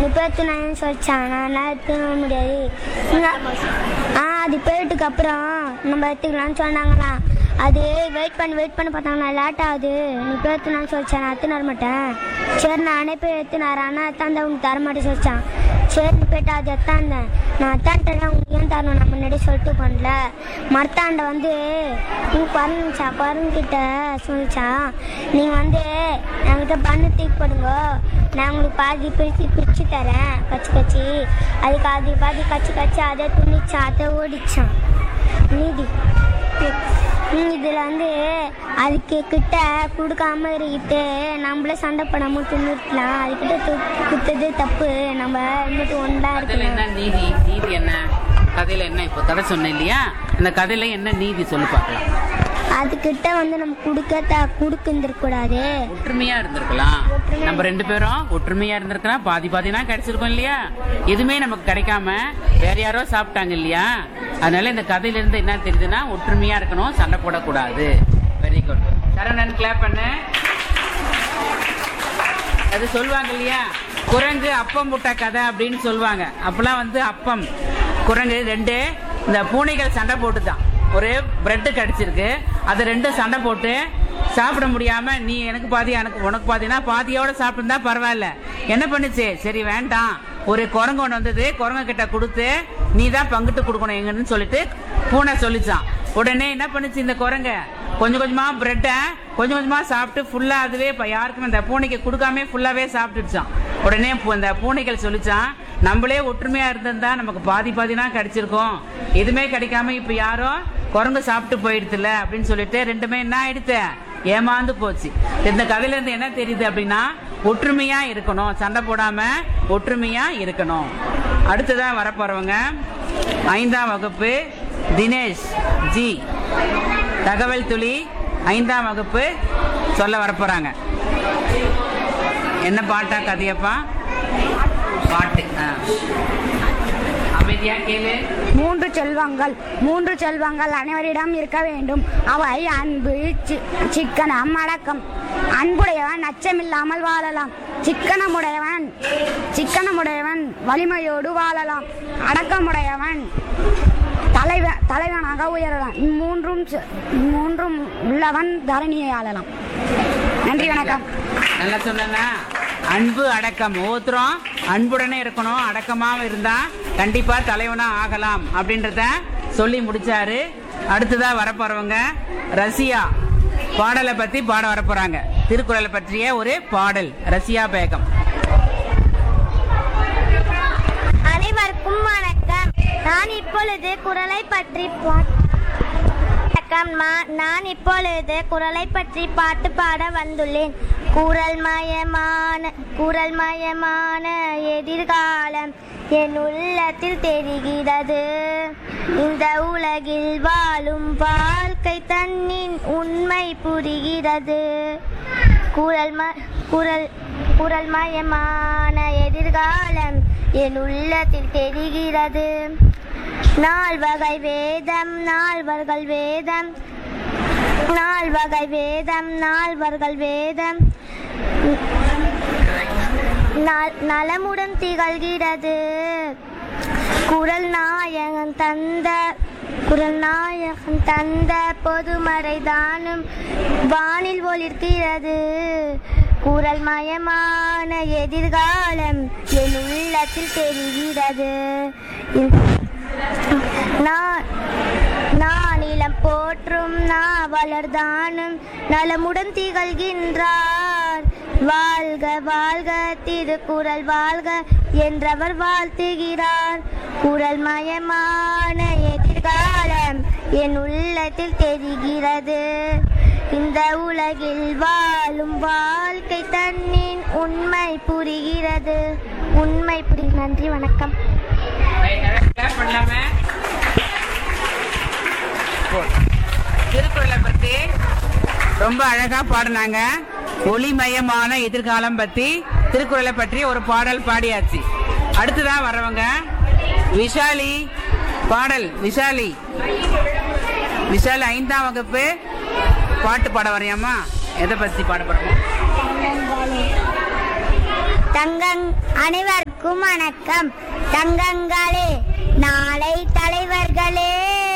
இப்போ எடுத்துனான்னு சொல்லிச்சான் நான் எல்லாம் எடுத்துக்க முடியாது ஆ அது போயிட்டுக்கு அப்புறம் நம்ம எடுத்துக்கலாம்னு சொன்னாங்களாம் அது வெயிட் பண்ணி வெயிட் பண்ணி பார்த்தாங்களா லேட் ஆகுது நீ போய் எடுத்துனான்னு சொல்லிச்சான் நான் எடுத்துன்னு வர மாட்டேன் சரி நானே போய் எடுத்துனாரு ஆனால் எத்தாந்த உனக்கு தர மாட்டேன் சொல்லிச்சான் சரி நீ போயிட்டு அது எத்தாந்தேன் நான் எத்தான்ட்டேன் உனக்கு ஏன் தரணும் நான் முன்னாடி சொல்லிட்டு பண்ணல மரத்தாண்ட வந்து நீ குரங்குச்சா குரங்கிட்ட சொல்லிச்சான் நீங்கள் வந்து என்கிட்ட பண்ணு தூக்கி போடுங்க நான் உங்களுக்கு பாதி பிரித்து பிரித்து தரேன் கச்சி கச்சி அதுக்கு அது பாதி கச்சி கச்சி அதை துணிச்சா அதை ஓடிச்சான் நீதி இதில் வந்து அதுக்கு கிட்ட கொடுக்காம இருக்கிட்டு நம்மளே சண்டை போடாமல் தின்னுருக்கலாம் அதுக்கிட்ட து- குத்தது தப்பு நம்ம மட்டும் ஒன்றா கதையில இருக்கணும் என்ன நீதி நீதி என்ன கதையில என்ன இப்போ கதை சொன்னேன் இல்லையா அந்த கதையில என்ன நீதி சொல்லு பார்க்கலாம் அதுக்கிட்ட வந்து நம்ம கொடுக்க த கொடுக்குந்துருக்கூடாது ஒற்றுமையா இருந்திருக்கலாம் நம்ம ரெண்டு பேரும் ஒற்றுமையா இருந்திருக்கலாம் பாதி பாதினா கிடைச்சிருக்கோம் இல்லையா எதுவுமே நமக்கு கிடைக்காம வேற யாரோ சாப்பிட்டாங்க இல்லையா அதனால இந்த கதையில இருந்து என்ன தெரியுதுன்னா ஒற்றுமையா இருக்கணும் சண்டை போடக்கூடாது வெரி குட் சரவணன் கிளாப் பண்ணு அது சொல்லுவாங்க இல்லையா குரங்கு அப்பம் முட்டை கதை அப்படின்னு சொல்லுவாங்க அப்பெல்லாம் வந்து அப்பம் குரங்கு ரெண்டு இந்த பூனைகள் சண்டை போட்டுதான் ஒரு பிரெட்டு கடிச்சிருக்கு அது ரெண்டும் சண்டை போட்டு சாப்பிட முடியாம நீ எனக்கு பாதி எனக்கு உனக்கு பாதினா பாதியோட சாப்பிட்டுருந்தா பரவாயில்ல என்ன பண்ணுச்சு சரி வேண்டாம் ஒரு குரங்கு ஒன்று வந்தது குரங்கு கிட்ட கொடுத்து நீ தான் பங்கிட்டு கொடுக்கணும் எங்கன்னு சொல்லிட்டு பூனை சொல்லிச்சான் உடனே என்ன பண்ணுச்சு இந்த குரங்க கொஞ்சம் கொஞ்சமா பிரெட்டை கொஞ்சம் கொஞ்சமா சாப்பிட்டு ஃபுல்லா அதுவே இப்ப யாருக்கும் இந்த பூனைக்கு கொடுக்காம ஃபுல்லாவே சாப்பிட்டுடுச்சான் உடனே பூ- இந்த பூனைகள் சொல்லிச்சான் நம்மளே ஒற்றுமையா இருந்திருந்தா நமக்கு பாதி பாதினா கிடைச்சிருக்கும் எதுவுமே கிடைக்காம இப்ப யாரோ குரங்கு சாப்பிட்டு போயிடுதுல அப்படின்னு சொல்லிட்டு ரெண்டுமே என்ன ஆயிடுத்து ஏமாந்து போச்சு இந்த கதையில இருந்து என்ன தெரியுது அப்படின்னா ஒற்றுமையா இருக்கணும் சண்டை போடாம ஒற்றுமையா இருக்கணும் அடுத்ததா வரப்போறவங்க ஐந்தாம் வகுப்பு தினேஷ் ஜி தகவல் துளி ஐந்தாம் வகுப்பு சொல்ல வரப்போறாங்க என்ன பாட்டா கதையப்பா பாட்டு ஆ. அமைதியா கேளு மூன்று செல்வங்கள் மூன்று செல்வங்கள் அனைவரிடம் இருக்க வேண்டும் அவை அன்பு சி- சிக்கனம் அடக்கம் அன்புடையவன் அச்சமில்லாமல் வாழலாம் சிக்கனமுடையவன் சிக்கனமுடையவன் வலிமையோடு வாழலாம் அடக்கமுடையவன் தலைவ தலைவனாக உயரலாம் இம்மூன்றும் செ- இம்மூன்றும் உள்ளவன் தரணியை ஆளலாம் நன்றி வணக்கம் நல்லா சொன்னா அன்பு அடக்கம் ஒவ்வொருத்தரும் அன்புடனே இருக்கணும் அடக்கமாவும் இருந்தா கண்டிப்பா தலைவனா ஆகலாம் அப்படின்றத சொல்லி முடிச்சாரு அடுத்ததா வரப்போறவங்க ரசியா பாடலை பத்தி பாட வரப்போறாங்க திருக்குறளை பற்றிய ஒரு பாடல் ரசியா பேகம் அனைவருக்கும் வணக்கம் நான் இப்பொழுது குரலை பற்றி பா- வணக்கம் மா- நான் இப்பொழுது குரலை பற்றி பாட்டு பாட வந்துள்ளேன் குரல் மயமான குரல் மயமான எதிர்காலம் என் உள்ளத்தில் தெரிகிறது இந்த உலகில் வாழும் வாழ்க்கை தன்னின் உண்மை புரிகிறது குரல் ம குரல் குரல் மயமான எதிர்காலம் என் உள்ளத்தில் தெரிகிறது நால்வகை வேதம் நால்வர்கள் வேதம் நால்வகை வேதம் நால்வர்கள் வேதம் நல்- நலமுடன் திகழ்கிறது குரல் நாயகன் தந்த குரல் நாயகன் தந்த பொதுமறை தானும் வானில் ஒளிர்கிறது குரல் மயமான எதிர்காலம் என் உள்ளத்தில் தெரிகிறது நான் நானிலம் போற்றும் நாவலர்தானும் நலமுடன் திகழ்கின்றார் வாழ்க வாழ்க திருக்குறள் வாழ்க என்றவர் வாழ்த்துகிறார் குரல் மயமான எதிர்காலம் என் உள்ளத்தில் தெரிகிறது இந்த உலகில் வாழும் வாழ்க்கை தன்னின் உண்மை புரிகிறது உண்மை புரி நன்றி வணக்கம் கிளாப் பண்ணலாம திருக்குறளை பத்தி ரொம்ப அழகா பாடினாங்க ஒளிமயமான எதிர்காலம் பத்தி திருக்குறளை பற்றி ஒரு பாடல் பாடியாச்சு அடுத்ததான் வர்றவங்க விஷாலி பாடல் விஷாலி விஷாலி ஐந்தாம் வகுப்பு பாட்டு பாட வரையாமா எதை பத்தி பாட போறோம் தங்கங் அனைவருக்கும் அனைவருக்கும் வணக்கம் தங்கங்களே நாளை தலைவர்களே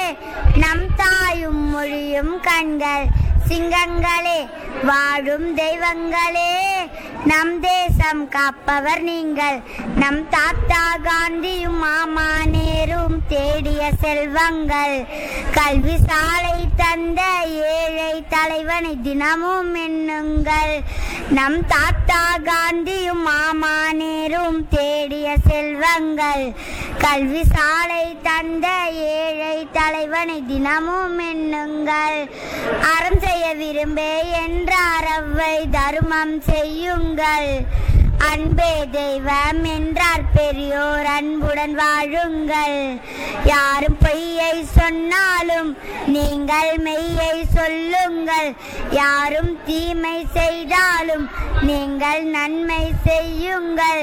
நம் தாயும் மொழியும் கண்கள் சிங்கங்களே வாழும் தெய்வங்களே நம் தேசம் காப்பவர் நீங்கள் நம் தாத்தா காந்தியும் மாமா நேரும் தேடிய செல்வங்கள் கல்வி சாலை தந்த ஏழை தலைவனை தினமும் எண்ணுங்கள் நம் தாத்தா காந்தியும் மாமா நேரும் தேடிய செல்வங்கள் கல்வி சாலை தந்த ஏழை தலைவனை தினமும் எண்ணுங்கள் அறம் செய்ய விரும்பே என்றார் அவ்வை தருமம் செய்யுங்கள் அன்பே தெய்வம் என்றார் பெரியோர் அன்புடன் வாழுங்கள் யாரும் பொய்யை சொன்னாலும் நீங்கள் மெய்யை சொல்லுங்கள் யாரும் தீமை செய்தாலும் நீங்கள் நன்மை செய்யுங்கள்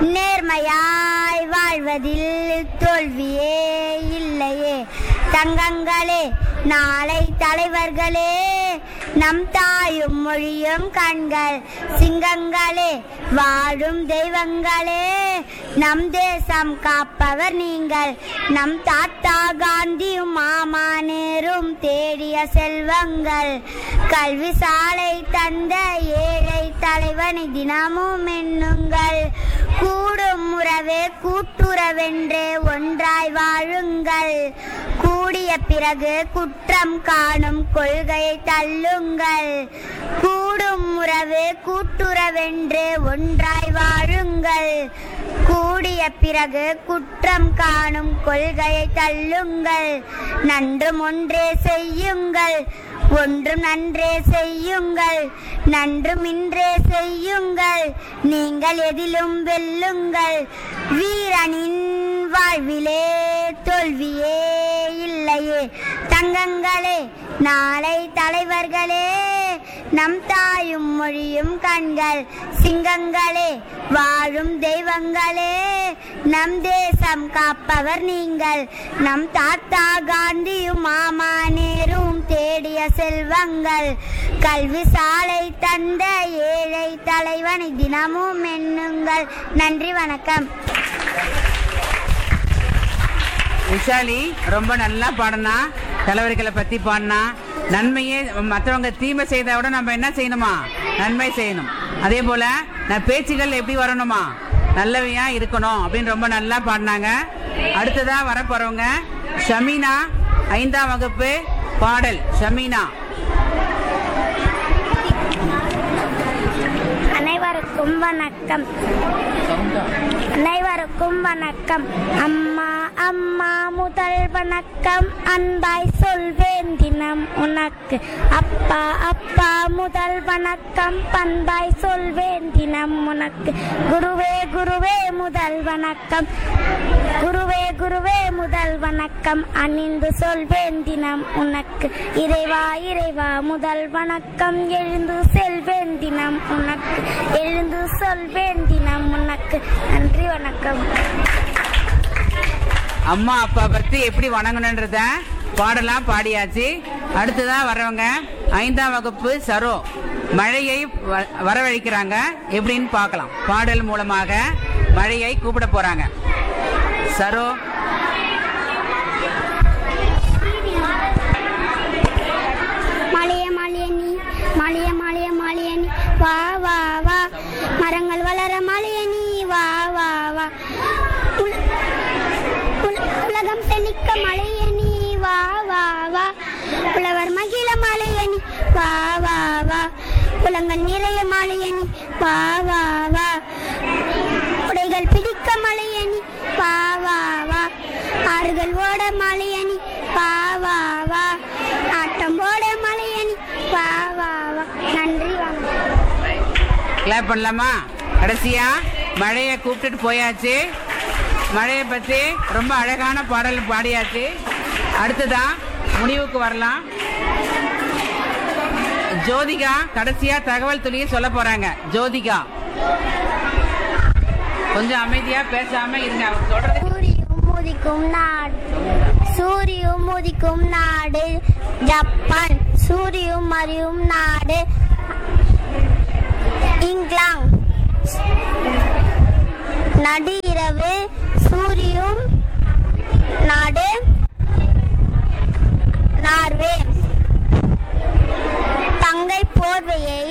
நேர்மையாய் வாழ்வதில் தோல்வியே இல்லையே தங்கங்களே நாளை தலைவர்களே நம் தாயும் மொழியும் கண்கள் சிங்கங்களே வாழும் தெய்வங்களே நம் தேசம் காப்பவர் நீங்கள் நம் தாத்தா காந்தியும் மாமா நேரும் தேடிய செல்வங்கள் கல்வி சாலை தந்த ஏழை தலைவனை தினமும் எண்ணுங்கள் கூடும் உறவே கூட்டுறவென்றே ஒன்றாய் வாழுங்கள் கூடிய பிறகு குற்றம் காணும் கொள்கையை தள்ளுங்கள் கூடும் உறவு கூட்டுறவென்று ஒன்றாய் வாழுங்கள் கூடிய பிறகு குற்றம் காணும் கொள்கையை தள்ளுங்கள் நன்றும் ஒன்றே செய்யுங்கள் ஒன்றும் நன்றே செய்யுங்கள் நன்றும் இன்றே செய்யுங்கள் நீங்கள் எதிலும் வெல்லுங்கள் வீரனின் வாழ்விலே தோல்வியே இல்லையே தங்கங்களே நாளை தலைவர்களே நம் தாயும் மொழியும் கண்கள் சிங்கங்களே வாழும் தெய்வங்களே நம் தேசம் காப்பவர் நீங்கள் நம் தாத்தா காந்தியும் மாமா நேரும் தேடிய செல்வங்கள் கல்வி சாலை தந்த ஏழை தலைவனை தினமும் எண்ணுங்கள் நன்றி வணக்கம் விஷாலி ரொம்ப நல்லா பாடினா தலைவர்களை பத்தி பாடினா நன்மையே மற்றவங்க தீமை செய்தா விட நம்ம என்ன செய்யணுமா நன்மை செய்யணும் அதே போல நான் பேச்சுகள் எப்படி வரணுமா நல்லவையா இருக்கணும் அப்படின்னு ரொம்ப நல்லா பாடினாங்க அடுத்ததா வர போறவங்க ஷமீனா ஐந்தாம் வகுப்பு பாடல் ஷமீனா அனைவருக்கும் வணக்கம் அனைவருக்கும் வணக்கம் அம்மா அம்மா முதல் வணக்கம் அன்பாய் சொல்வேன் தினம் உனக்கு அப்பா அப்பா முதல் வணக்கம் பண்பாய் சொல்வேன் தினம் உனக்கு குருவே குருவே முதல் வணக்கம் குருவே குருவே முதல் வணக்கம் அணிந்து சொல்வேன் தினம் உனக்கு இறைவா இறைவா முதல் வணக்கம் எழுந்து செல்வேன் தினம் உனக்கு எழுந்து சொல்வேன் தினம் உனக்கு நன்றி வணக்கம் அம்மா அப்பா பத்தி எப்படி வணங்கணுன்றத பாடலாம் பாடியாச்சு அடுத்ததா வரவங்க ஐந்தாம் வகுப்பு சரோ மழையை வ- வரவழைக்கிறாங்க எப்படின்னு பார்க்கலாம் பாடல் மூலமாக மழையை கூப்பிட போறாங்க சரோ மாளிய மாளிய நீ மாளிய மாளிய மாளிய நீ வா வா வா மரங்கள் வளர மாளிய நீ வா வா வா உல- உல- உலகம் செழிக்க மழைய நீ வா வா வா புலவர் மகிழ மாளிய நீ வா வா வா புலங்கள் நிறைய மாளிய நீ வா வா வா உடைகள் பிடிக்க மலையணி வா வா வா ஆறுகள் ஓட மலையணி வா வா வா ஆட்டம் ஓட மலையணி வா வா வா நன்றி வணக்கம் கிளாப் பண்ணலாமா கடைசியா மழையை கூப்பிட்டுட்டு போயாச்சு மழையை பத்தி ரொம்ப அழகான பாடல் பாடியாச்சு அடுத்ததா முடிவுக்கு வரலாம் ஜோதிகா கடைசியா தகவல் துளியை சொல்ல போறாங்க ஜோதிகா கொஞ்சம் அமைதியா பேசாம இருங்க அவங்க சொல்றது சூரியும் உதிக்கும் நாடு சூரியும் உதிக்கும் நாடு ஜப்பான் சூரியும் மறியும் நாடு இங்கிலாந்து நடு இரவு இரவு சூரியும் நாடு நார்வே தங்கை போர்வையை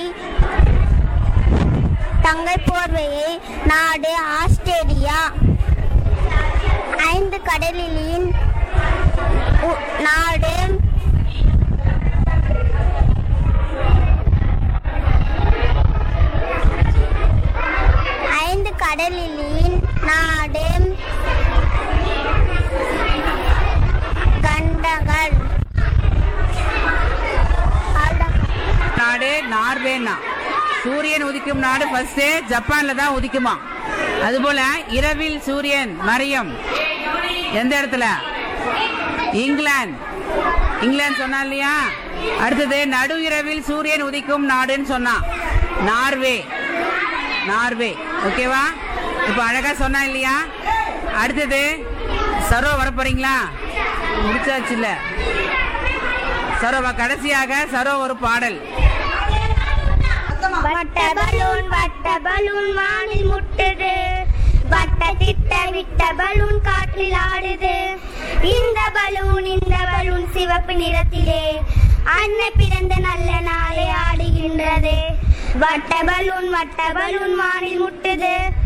தங்கை போர்வையை நாடு ஆஸ்திரேலியா ஐந்து கடலிலின் உ- நாடு ஐந்து கடலிலின் நாடு கண்டங்கள் அவ்வளவுதான். நாடு நார்வேனா சூரியன் உதிக்கும் நாடு ஃபர்ஸ்ட் ஜப்பான்ல தான் உதிக்குமா அதுபோல இரவில் சூரியன் மறையும் எந்த இடத்துல இங்கிலாந்து இங்கிலாந்து சொன்னா இல்லையா அடுத்தது நடு இரவில் சூரியன் உதிக்கும் நாடுன்னு சொன்னா நார்வே நார்வே ஓகேவா இப்போ அழகா சொன்னா இல்லையா அடுத்தது சரோ வர போறீங்களா முடிச்சாச்சு இல்ல சரோவா கடைசியாக சரோ ஒரு பாடல் வட்ட பலூன் வட்ட பலூன் வானில் முட்டுது வட்ட திட்ட விட்ட பலூன் காற்றில் ஆடுது இந்த பலூன் இந்த பலூன் சிவப்பு நிறத்திலே அன்னை பிறந்த நல்ல நாளே ஆடுகின்றது வட்ட பலூன் வட்ட பலூன் வானில் முட்டுது